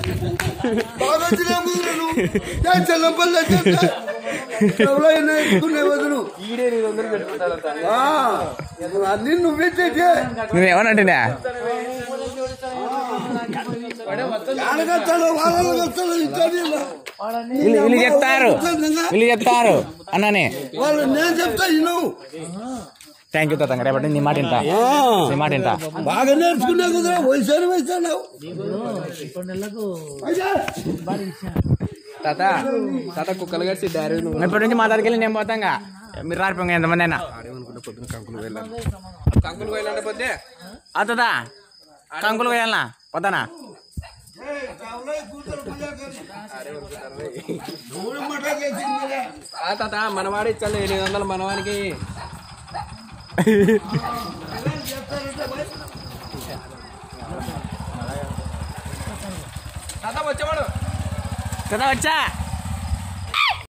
బాగా వచ్చినా కుదరను నేను చెల్లపల్లి ఎవరైనా ఎత్తుకునే వదులు ఈడే ఎనిమిది వందలు పెట్టుకుంటాడు తాత. ఆ, అన్ని నువ్వెట్టేటే నువ్వేమన్నట్టున్నా ఆడగత్తాడు వాళ్ళని కత్తాడు ఇచ్చాడు వీళ్ళు వీళ్ళు చెప్తారు వీళ్ళు చెప్తారు అన్నని వాళ్ళు నేను చెప్తా నువ్వు థ్యాంక్ యూ తాత రేపటి నీ మాట ఇంటా నీ మాట ఇంటా బాగా నేర్చుకునే కుదరా వయసు వయసు తాత తాత కుక్కలు కడిచి డైరీ నువ్వు ఇప్పటి నుంచి మా దగ్గరికి వెళ్ళి నేను పోతాంగా మీరు రారిపోయి ఎంతమంది అయినా కంకులు పోయాలంటే పోతే ఆ తాత కంకులు పోయాలనా పోతానా ఆ తాత మనవాడు ఇచ్చాడు ఎనిమిది వందలు మనవానికి తాత వచ్చేవాడు కదా వచ్చా